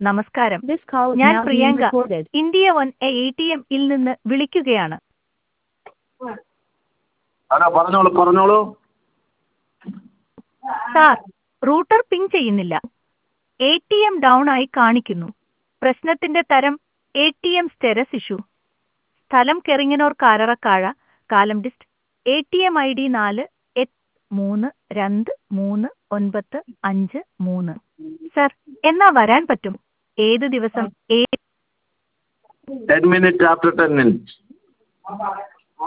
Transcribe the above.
നമസ്കാരം This call is ഞാൻ now being Priyanka recorded. India one A T എമ്മിൽ നിന്ന് വിളിക്കുകയാണ് ഹലോ പറഞ്ഞോളൂ പറഞ്ഞോളൂ സാർ റൂട്ടർ പിങ് ചെയ്യുന്നില്ല എ ടി എം ഡൗൺ ആയി കാണിക്കുന്നു പ്രശ്നത്തിന്റെ തരം A T M status issue സ്ഥലം കെറിങ്ങനൂർ കാരറക്കാഴ കാലം dist A T M I D നാല് എട്ട് മൂന്ന് രണ്ട് മൂന്ന് ഒൻപത് അഞ്ച് മൂന്ന് സർ എന്നാ വരാൻ പറ്റും ഏത് ദിവസം a ten minute after ten minute